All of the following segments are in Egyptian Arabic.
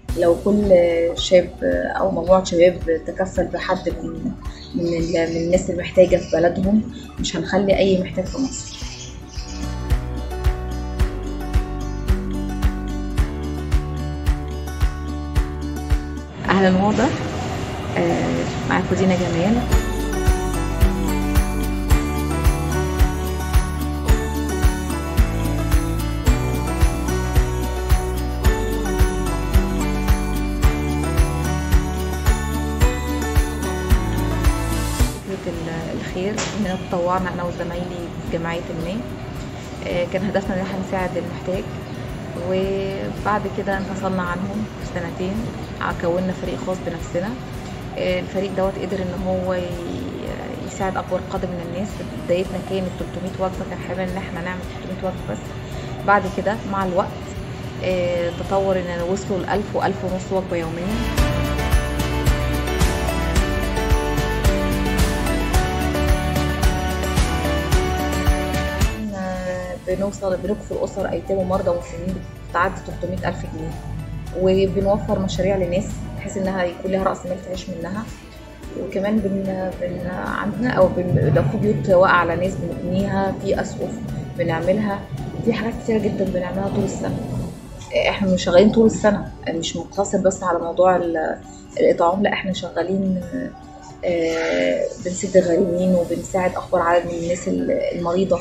لو كل شاب او مجموعه شباب تكفل بحد من من ال- من الناس المحتاجه في بلدهم مش هنخلي اي محتاج في مصر اهلا واضح آه، معاكم دينا جمال فكرة ال- الخير إننا تطوعنا أنا وزمايلي في جمعية ما آه، كان هدفنا إن احنا نساعد المحتاج وبعد كده انفصلنا عنهم في سنتين ع- كونا فريق خاص بنفسنا آه، الفريق دوت قدر إن هو ي- يساعد أكبر قدر من الناس بدايتنا كانت 300 وجبة كان حلمنا إن احنا نعمل 300 وجبة بس بعد كده مع الوقت آه، تطور إن وصلوا ل 1000 و 1000 ونص وجبة يوميا إحنا بنوصل بنكفل أسر أيتام ومرضى مسنين بتعدي 300 ألف جنيه وبنوفر مشاريع لناس بحيث إنها يكون لها رأس مال تعيش منها وكمان بن, بن عندنا أو بن لو في بيوت واقعة على ناس بنبنيها في أسقف بنعملها في حاجات كتيرة جدا بنعملها طول السنة احنا مش شغالين طول السنة مش مقتصر بس على موضوع ال- الإطعام لا احنا شغالين آه، بنسد غارمين وبنساعد أكبر عدد من الناس المريضة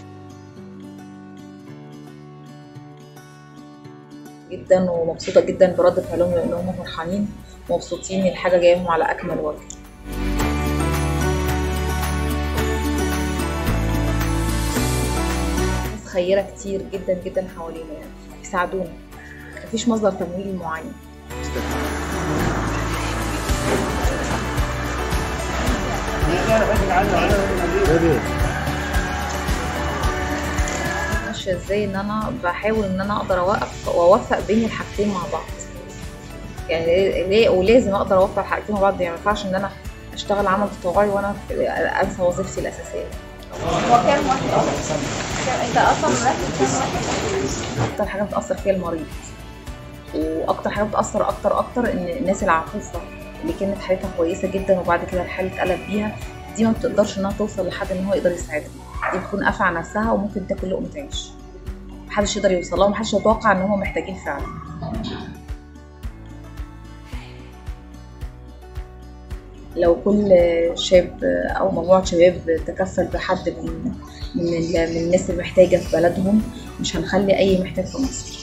جدا ومبسوطة جدا برد فعلهم لأن هم فرحانين ومبسوطين الحاجة جاية لهم على أكمل وجه ناس خيرة كتير جدا جدا حوالينا يعني بيساعدونا مفيش مصدر تمويل معين ماشية ازاي ان انا بحاول ان انا اقدر اوقف واوفق بين الحاجتين مع بعض يعني ليه ولازم اقدر اوفق الحاجتين مع بعض يعني ما ينفعش ان انا اشتغل عمل تطوعي وانا في- انسى وظيفتي الاساسيه هو كام واحد اصلا؟ كام- انت اصلا مركز كام واحد؟ اكتر حاجه بتاثر فيها المريض واكتر حاجه بتاثر اكتر اكتر ان الناس العفوفه اللي كانت حالتها كويسه جدا وبعد كده الحاله اتقلب بيها دي ما بتقدرش انها توصل لحد ان هو يقدر يساعدها دي بتكون قافله على نفسها وممكن تاكل لقمه عيش محدش يقدر يوصل لها ومحدش يتوقع ان هم محتاجين فعلا لو كل شاب او مجموعه شباب تكفل بحد من من ال- من الناس المحتاجه في بلدهم مش هنخلي اي محتاج في مصر